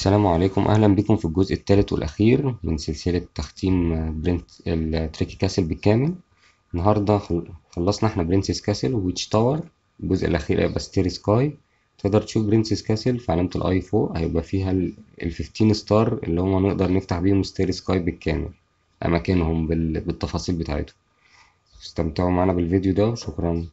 السلام عليكم أهلا بكم في الجزء الثالث والأخير من سلسلة تختيم برنت التريكي كاسل بالكامل النهاردة خل- خلصنا احنا برنسس كاسل وويتش تاور الجزء الأخير هيبقى ستيري سكاي تقدر تشوف برنسس كاسل في علامة الأي فوق هيبقى فيها ال 15 ستار اللي هما نقدر نفتح بيهم ستيري سكاي بالكامل أماكنهم بال- بالتفاصيل بتاعتهم استمتعوا معنا بالفيديو ده وشكرا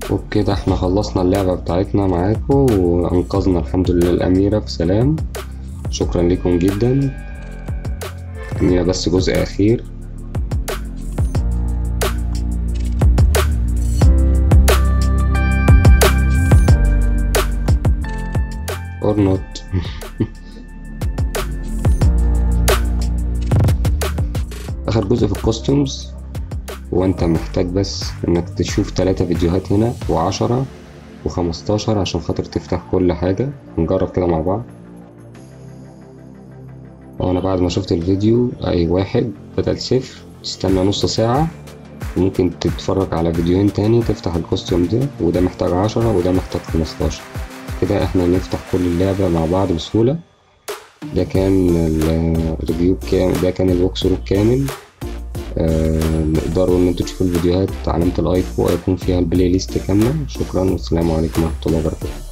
وبكده احنا خلصنا اللعبة بتاعتنا معاكم وأنقذنا الحمد لله الأميرة بسلام شكرا لكم جدا عندنا بس جزء أخير or not آخر جزء في الكوستيومز وانت محتاج بس انك تشوف تلاتة فيديوهات هنا وعشرة وخمستاشر عشان خاطر تفتح كل حاجة نجرب كده مع بعض وانا بعد ما شفت الفيديو اي واحد بدل صفر تستنى نص ساعة وممكن تتفرج على فيديوهين تاني تفتح الكوستيوم ده وده محتاج عشرة وده محتاج خمستاشر كده احنا نفتح كل اللعبة مع بعض بسهولة ده كان الريفيو كامل ده كان الوكس ثرو كامل آه نقدروا ان انتوا تشوفوا الفيديوهات علامة الايكو هيكون فيها البلاي ليست كاملة شكرا والسلام عليكم ورحمة الله وبركاته